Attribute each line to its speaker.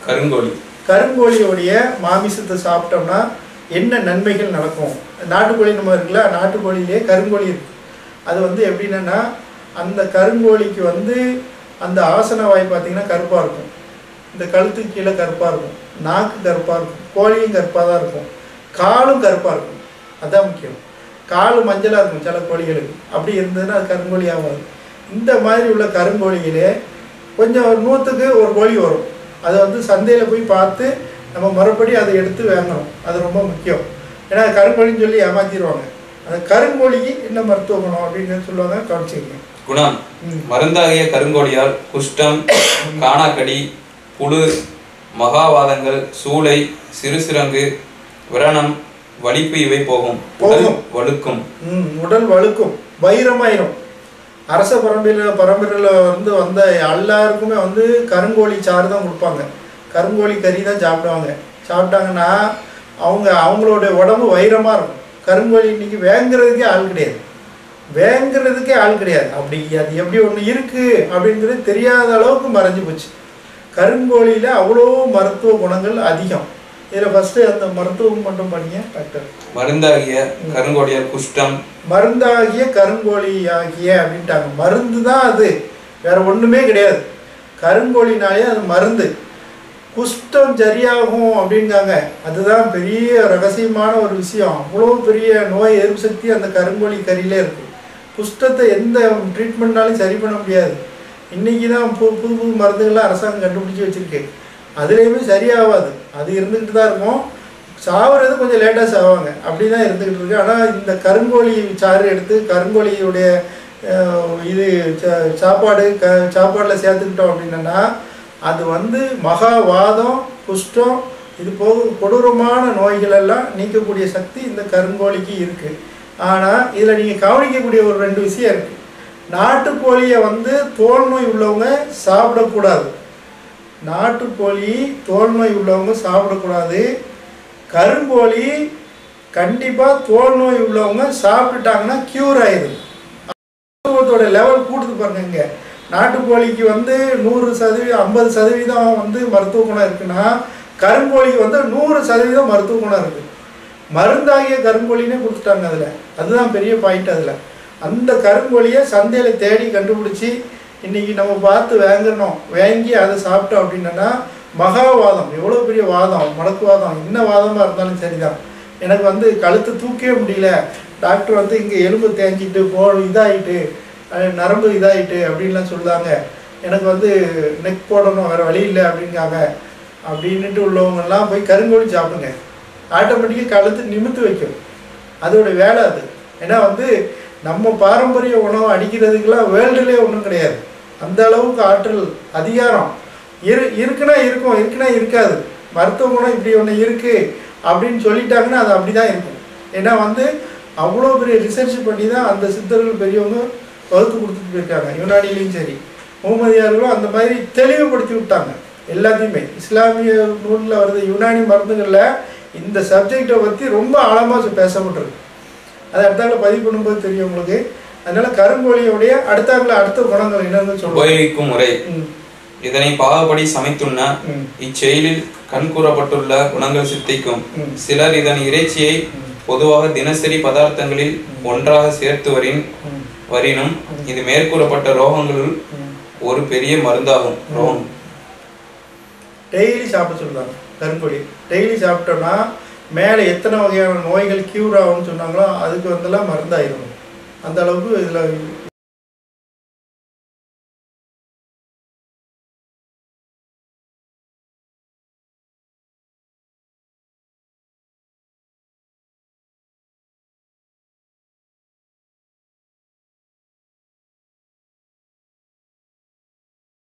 Speaker 1: கருங்கோழி
Speaker 2: கருங்கோழியோடைய மாமிசத்தை சாப்பிட்டோம்னா என்ன நன்மைகள் நடக்கும் நாட்டுக்கோழி நம்ம இருக்குல்ல நாட்டுக்கோழியிலே கருங்கோழி இருக்கு அது வந்து எப்படின்னா அந்த கருங்கோழிக்கு வந்து அந்த ஆசன வாய் பார்த்தீங்கன்னா கருப்பாக இருக்கும் இந்த கழுத்துக்கு கீழே கருப்பாக இருக்கும் நாக்கு கருப்பாக இருக்கும் கோழியும் கருப்பாக தான் இருக்கும் காலும் கருப்பாக இருக்கும் அதான் முக்கியம் கால் மஞ்சளாக இருக்கும் சில கோழிகளுக்கு அப்படி இருந்ததுன்னா அது கருங்கோழி ஆகாது இந்த மாதிரி உள்ள கருங்கோழியிலே கொஞ்சம் ஒரு நூற்றுக்கு ஒரு கோழி வரும் அதை வந்து சந்தையில் போய் பார்த்து நம்ம மறுபடி அதை எடுத்து வாங்கணும் அது ரொம்ப முக்கியம் ஏன்னா கருங்கோழின்னு சொல்லி ஏமாத்திடுவாங்க அந்த கருங்கோழிக்கு என்ன மருத்துவ குணம் அப்படின்னு சொல்லுவாங்க கவனிச்சுக்கங்க
Speaker 1: குணம்
Speaker 2: ம்.
Speaker 1: மருந்தாகிய கருங்கோழியால் குஷ்டம் காணாக்கடி புழு மகாவாதங்கள் சூளை சிறுசிறங்கு விரணம் வலிப்பு இவை போகும் உடல்
Speaker 2: போகும்.
Speaker 1: வழுக்கும்
Speaker 2: ம் உடல் வழுக்கும் வைரமாயிரும் அரச பரம்பரையில் பரம்பரையில் வந்து வந்த எல்லாருக்குமே வந்து கருங்கோழி சாறு தான் கொடுப்பாங்க கருங்கோழி கறி தான் சாப்பிடுவாங்க சாப்பிட்டாங்கன்னா அவங்க அவங்களோட உடம்பு வைரமாக இருக்கும் கருங்கோழி இன்னைக்கு வேங்குறதுக்கே ஆள் கிடையாது வேங்குறதுக்கே ஆள் கிடையாது அப்படி அது எப்படி ஒன்று இருக்குது அப்படிங்கிறது தெரியாத அளவுக்கு மறைஞ்சு போச்சு கருங்கோழியில் அவ்வளோ மருத்துவ குணங்கள் அதிகம் இதில் ஃபஸ்ட்டு அந்த மருத்துவம் மட்டும் பண்ணிங்க டாக்டர்
Speaker 1: மருந்தாகிய கருங்கோழியால் குஷ்டம்
Speaker 2: மருந்தாகிய கருங்கோழி ஆகிய அப்படின்ட்டாங்க மருந்து தான் அது வேற ஒண்ணுமே கிடையாது கருங்கோழினாலே அது மருந்து குஷ்டம் சரியாகும் அப்படிங்காங்க அதுதான் பெரிய ரகசியமான ஒரு விஷயம் அவ்வளோ பெரிய நோய் எதிர்ப்பு சக்தி அந்த கருங்கோழி கறியிலே இருக்கு குஷ்டத்தை எந்த ட்ரீட்மெண்ட்னாலும் சரி பண்ண முடியாது இன்னைக்கு தான் புது புது புது மருந்துகள்லாம் அரசாங்கம் கண்டுபிடிச்சி வச்சிருக்கு அதுலேயுமே சரியாகாது அது இருந்துக்கிட்டு தான் இருக்கும் சாவுறது கொஞ்சம் லேட்டாக சாவாங்க அப்படி தான் இருந்துக்கிட்டு இருக்கு ஆனால் இந்த கருங்கோழி சாறு எடுத்து கருங்கோழியுடைய அஹ், இது சா- சாப்பாடு க சாப்பாடில் சேர்த்துக்கிட்டோம் அப்படின்னா அது வந்து மகாவாதம் குஷ்டம் இது போக கொடூரமான நோய்கள் எல்லாம் நீக்கக்கூடிய சக்தி இந்த கருங்கோழிக்கு இருக்குது ஆனால் இதில் நீங்கள் கவனிக்கக்கூடிய ஒரு ரெண்டு விஷயம் இருக்குது நாட்டுக்கோழியை வந்து தோல் நோய் உள்ளவங்க சாப்பிடக்கூடாது நாட்டுக்கோழி தோல் நோய் உள்ளவங்க சாப்பிடக்கூடாது கருங்கோழி கண்டிப்பாக தோல் நோய் உள்ளவங்க சாப்பிட்டுட்டாங்கன்னா க்யூர் ஆயிடுது மருத்துவத்தோட லெவல் கூட்டுது பாருங்க இங்க நாட்டுக்கோழிக்கு வந்து நூறு சதவீதம் ஐம்பது சதவீதம் வந்து மருத்துவ குணம் இருக்குன்னா கருங்கோழிக்கு வந்து நூறு சதவீதம் மருத்துவ குணம் இருக்கு மருந்தாகிய கருங்கோழினே கொடுத்துட்டாங்க அதில் அதுதான் பெரிய பாயிண்ட் அதில் அந்த கருங்கோழியை சந்தையில் தேடி கண்டுபிடிச்சி இன்னைக்கு நம்ம பார்த்து வாங்கணும் வாங்கி அதை சாப்பிட்டோம் அப்படின்னா மகாவாதம் எவ்வளோ பெரிய வாதம் முடக்குவாதம் என்ன வாதமாக இருந்தாலும் சரிதான் எனக்கு வந்து கழுத்து தூக்கவே முடியல டாக்டர் வந்து இங்கே எலும்பு தேஞ்சிட்டு போ இதாயிட்டு அஹ் நரம்பு இதாயிட்டு அப்படின்லாம் சொல்லுதாங்க எனக்கு வந்து நெக் போடணும் வேறு வழி இல்லை அப்படிங்காங்க அப்படின்னுட்டு உள்ளவங்கெல்லாம் போய் கருங்கோழி சாப்பிடுங்க ஆட்டோமேட்டிக்காக கழுத்து நிமித்து வைக்கும் அதோட வேலை அது ஏன்னா வந்து நம்ம பாரம்பரிய உணவு அடிக்கிறதுக்கெல்லாம் வேர்ல்டுலேயே ஒன்றும் கிடையாது அந்த அளவுக்கு ஆற்றல் அதிகாரம் இரு இருக்குன்னா இருக்கும் இருக்குன்னா இருக்காது மருத்துவ குணம் இப்படி ஒன்று இருக்குது அப்படின்னு சொல்லிட்டாங்கன்னா அது அப்படி தான் இருக்கும் ஏன்னா வந்து அவ்வளோ பெரிய ரிசர்ச் பண்ணி தான் அந்த சித்தர்கள் பெரியவங்க வகுத்து கொடுத்துட்டு போயிருக்காங்க யுனானிலையும் சரி முகமதியார்களும் அந்த மாதிரி தெளிவுபடுத்தி விட்டாங்க எல்லாத்தையுமே இஸ்லாமிய நூலில் வருது யுனானி மருந்துகளில் இந்த சப்ஜெக்டை பற்றி ரொம்ப ஆழமாக பேசப்பட்டிருக்கு அதை அடுத்தாங்கள பதிவு பண்ணும்போது தெரியும் உங்களுக்கு அதனால கருங்கோழியோடைய அடுத்தாங்கள அடுத்த குணங்கள் என்னன்னு சொல்லுவோம்
Speaker 1: உபயோகிக்கும் முறை
Speaker 2: ம்,
Speaker 1: இதனை பாகப்படி சமைத்துண்ண
Speaker 2: ம்,
Speaker 1: இச்செயலில் கண் கூறப்பட்டுள்ள குணங்கள் சித்திக்கும்
Speaker 2: ம்.
Speaker 1: சிலர் இதன் இறைச்சியை பொதுவாக தினசரி பதார்த்தங்களில் ஒன்றாக சேர்த்து வரின்
Speaker 2: ம்,
Speaker 1: வரினும் இது மேற்கூறப்பட்ட ரோகங்களுள்
Speaker 2: ம்.
Speaker 1: ஒரு பெரிய மருந்தாகும் ரோகம்
Speaker 2: டெய்லி சாப்பிட சொல்லுவாங்க கருங்கோழி டெய்லி சாப்பிட்டோம்னா மேலே எத்தனை வகையான நோய்கள் க்யூர் ஆகும்னு சொன்னாங்களோ அதுக்கு வந்தெல்லாம் மருந்தாயிரும் அந்த அளவுக்கு இதில்